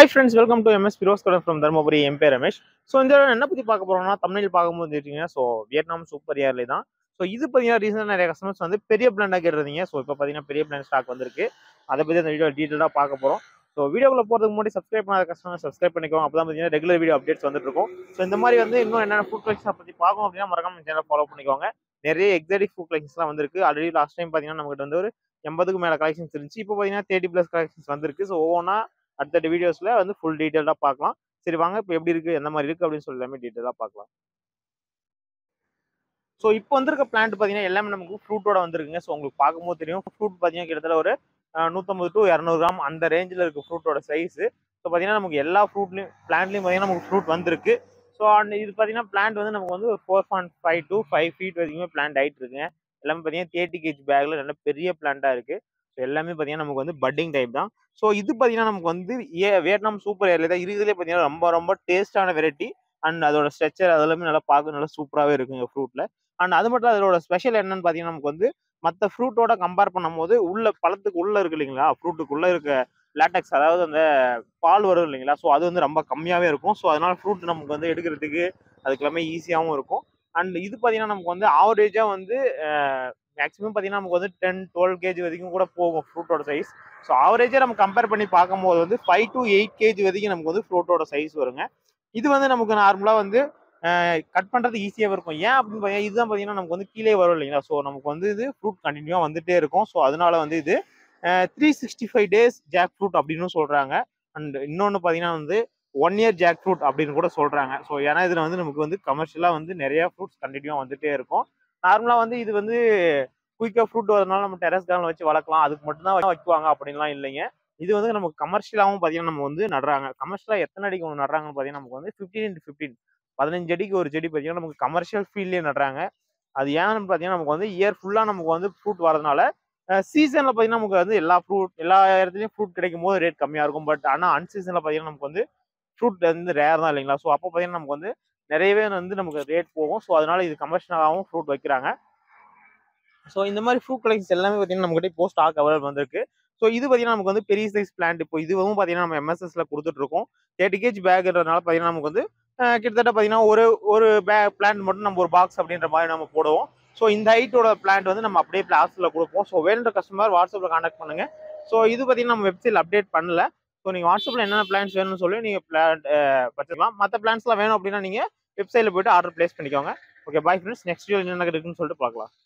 hi friends welcome to MS bros கடை from Dharmapuri என் பேர் Ramesh so இந்த தடவை என்ன பற்றி பார்க்க போகிறோம்னா தமிழில் பார்க்கும்போது இருக்கீங்க ஸோ வியட்நாம் சூப்பர் ஏர்லி தான் ஸோ இது பார்த்தீங்கன்னா ரீசெண்டாக நிறைய கஸ்டமர்ஸ் வந்து பெரிய பிளாண்டாக கேட்டிருந்தீங்க ஸோ இப்போ பார்த்தீங்கன்னா பெரிய பிளான் ஸ்டாக் வந்திருக்கு அதை பற்றி அந்த வீடியோ டீட்டெயிலாக பார்க்க போகிறோம் ஸோ வீடியோக்குள்ள போகிறதுக்கு முன்னாடி சப்ஸ்கிரைப் பண்ணாத கஸ்டமர் சப்ஸ்கிரைப் பண்ணிக்கோங்க அப்போ தான் பார்த்தீங்கன்னா ரெகுலர் வீடியோ அப்டேட்ஸ் வந்துட்டு இருக்கும் ஸோ இந்த மாதிரி வந்து இன்னும் என்னென்ன ஃபுட் கலெக்ஷன் பற்றி பார்க்கணும் அப்படின்னா மறக்காம சேனல் ஃபாலோ பண்ணிக்கோங்க நிறைய எக்ஸாட்டிக் ஃபுட் கலெக்ஷன்ஸ்லாம் வந்திருக்கு ஆல்ரெடி லாஸ்ட் டைம் பார்த்தீங்கன்னா நம்மகிட்ட வந்து ஒரு எண்பதுக்கு மேலே கலெக்ஷன்ஸ் இருந்துச்சு இப்போ பார்த்தீங்கன்னா தேர்ட்டி ப்ளஸ் கலெக்ஷன்ஸ் வந்திருக்கு ஸோ ஒவ்வொன்றா அடுத்தடுத்த வீடியோஸில் வந்து ஃபுல் டீட்டெயிலாக பார்க்கலாம் சரி வாங்க இப்போ எப்படி இருக்குது எந்த மாதிரி இருக்குது அப்படின்னு சொல்லி எல்லாமே டீட்டெயிலாக பார்க்கலாம் ஸோ இப்போ வந்திருக்க பிளான்ட் பார்த்தீங்கன்னா எல்லாமே நமக்கு ஃப்ரூட்டோட வந்திருக்குங்க ஸோ உங்களுக்கு பார்க்கும்போது தெரியும் ஃப்ரூட் பார்த்தீங்கன்னா கிட்டத்தட்ட ஒரு அஹ், நூற்றம்பது டு இரநூறு கிராம் அந்த ரேஞ்சில் இருக்க ஃப்ரூட்டோட சைஸு ஸோ பார்த்தீங்கன்னா நமக்கு எல்லா ஃப்ரூட்லையும் பிளான்ட்லையும் பார்த்தீங்கன்னா நமக்கு ஃப்ரூட் வந்திருக்கு ஸோ அண்ட் இது பார்த்தீங்கன்னா பிளான்ட் வந்து நமக்கு வந்து four point five to five feet வரைக்குமே பிளான்ட் ஆகிட்டு இருக்குங்க எல்லாமே பார்த்தீங்கன்னா தேர்ட்டி கேஜி பேக்கில் நல்ல பெரிய பிளான்ட்டாக இருக்குது ஸோ எல்லாமே பார்த்தீங்கன்னா நமக்கு வந்து பட்டிங் டைப் தான் ஸோ இது பார்த்தீங்கன்னா நமக்கு வந்து ஏ வியட்நாம் சூப்பர் ஏர்ல தான் இருக்கிறதுலே பார்த்தீங்கன்னா ரொம்ப ரொம்ப டேஸ்டான வெரைட்டி அண்ட் அதோட ஸ்ட்ரக்சர் அதெல்லாமே நல்லா பார்க்க நல்லா சூப்பராகவே இருக்குங்க ஃப்ரூட்டில் அண்ட் அது மட்டும் அதோட ஸ்பெஷல் என்னன்னு பார்த்தீங்கன்னா நமக்கு வந்து மற்ற ஃப்ரூட்டோட கம்பேர் பண்ணும்போது உள்ள பழத்துக்கு உள்ள இருக்கு இல்லைங்களா ஃப்ரூட்டுக்குள்ள இருக்க லேட்டக்ஸ் அதாவது அந்த பால் வரும் இல்லைங்களா ஸோ அது வந்து ரொம்ப கம்மியாகவே இருக்கும் ஸோ அதனால ஃப்ரூட் நமக்கு வந்து எடுக்கிறதுக்கு அதுக்கு எல்லாமே ஈஸியாகவும் இருக்கும் அண்ட் இது பார்த்தீங்கன்னா நமக்கு வந்து ஆவரேஜாக வந்து மேக்ஸிமம் பார்த்தீங்கன்னா நமக்கு வந்து டென் டுவெல் கேஜி வரைக்கும் கூட போகும் ஃப்ரூட்டோட சைஸ் ஸோ ஆவரேஜாக நம்ம கம்பேர் பண்ணி பார்க்கும்போது வந்து ஃபைவ் டு எயிட் கேஜி வரைக்கும் நமக்கு வந்து ஃப்ரூட்டோட சைஸ் வருங்க இது வந்து நமக்கு நார்மலாக வந்து கட் பண்ணுறது ஈஸியாக இருக்கும் ஏன் அப்படின்னு பார்த்தீங்கன்னா இதுதான் பார்த்தீங்கன்னா நமக்கு வந்து கீழே வரும் இல்லைங்களா ஸோ நமக்கு வந்து இது ஃப்ரூட் கண்டினியூவாக வந்துட்டே இருக்கும் ஸோ அதனால வந்து இது three sixty five days jackfruit அப்படின்னு சொல்கிறாங்க அண்ட் இன்னொன்று பார்த்தீங்கன்னா வந்து ஒன் இயர் ஜாக் ஃப்ரூட் அப்படின்னு கூட சொல்கிறாங்க ஸோ ஏன்னா இதில் வந்து நமக்கு வந்து கமர்ஷியலாக வந்து நிறைய ஃப்ரூட்ஸ் கண்டினியூவாக வந்துட்டே இருக்கும் நார்மலாக வந்து இது வந்து குயிக்காக ஃப்ரூட் வரதுனால நம்ம டெரஸ் கார்டன் வச்சு வளர்க்கலாம் அதுக்கு மட்டும்தான் வைக்குவாங்க அப்படின்லாம் இல்லைங்க இது வந்து நமக்கு கமர்ஷியலாகவும் பார்த்தீங்கன்னா நம்ம வந்து நடுறாங்க கமர்ஷியலாக எத்தனை அடிக்கு ஒன்று நடுறாங்கன்னு பார்த்தீங்கன்னா நமக்கு வந்து ஃபிஃப்டீன் இன்ட்டு ஃபிஃப்டீன் பதினஞ்சு அடிக்கு ஒரு செடி பார்த்தீங்கன்னா நமக்கு கமர்ஷியல் ஃபீல்ட்லேயே நடுறாங்க அது ஏன்னு பார்த்தீங்கன்னா நமக்கு வந்து இயர் ஃபுல்லாக நமக்கு வந்து ஃப்ரூட் வரதுனால சீசனில் பார்த்தீங்கன்னா நமக்கு வந்து எல்லா ஃப்ரூட் எல்லா இடத்துலையும் ஃப்ரூட் கிடைக்கும் போது ரேட் கம்மியாக இருக்கும் பட் ஆனால் அன்சீசனில் பார்த்தீங்கன்னா நமக்கு வந்து ஃப்ரூட் வந்து ரேர் தான் இல்லைங்களா ஸோ அப்போ பார்த்தீங்கன்னா நமக்கு வந்து நிறையவே வந்து நமக்கு ரேட் போகும் ஸோ அதனால இது கமர்ஷியலாகவும் ஃப்ரூட் வைக்கிறாங்க ஸோ இந்த மாதிரி ஃப்ரூட் கலெக்ஷன்ஸ் எல்லாமே பார்த்தீங்கன்னா நம்மகிட்ட இப்போ ஸ்டாக் அவைலபிள் வந்திருக்கு ஸோ இது பார்த்தீங்கன்னா நமக்கு வந்து பெரிய சைஸ் பிளான்ட் இப்போ இதுவும் பார்த்தீங்கன்னா நம்ம எம்எஸ்எஸ்ல கொடுத்துட்ருக்கோம் தேர்ட்டி கேஜ் பேக்ன்றதுனால பார்த்தீங்கன்னா நமக்கு வந்து அஹ், கிட்டத்தட்ட பார்த்தீங்கன்னா ஒரு ஒரு பேக் பிளான்ட் மட்டும் நம்ம ஒரு பாக்ஸ் அப்படின்ற மாதிரி நம்ம போடுவோம் ஸோ இந்த ஹைட்டோட பிளான்ட் வந்து நம்ம அப்படியே பிளாஸ்டில் கொடுப்போம் ஸோ வேணுன்ற கஸ்டமர் வாட்ஸ்அப்பில் கான்டாக்ட் பண்ணுங்க ஸோ இது பார்த்தீங்கன்னா நம்ம வெப்சைட் அப்டேட் பண்ணல ஸோ நீங்கள் வாட்ஸ்அப்பில் என்னென்ன பிளான்ஸ் வேணும்னு சொல்லி நீங்கள் பிளான் வச்சுக்கலாம் மற்ற பிளான்ஸ்லாம் வேணும் அப்படின்னா நீங்கள் வெப்சைட்டில் போயிட்டு ஆர்டர் பிளேஸ் பண்ணிக்கோங்க okay bye friends next video என்ன இருக்குன்னு சொல்லிட்டு பார்க்கலாம்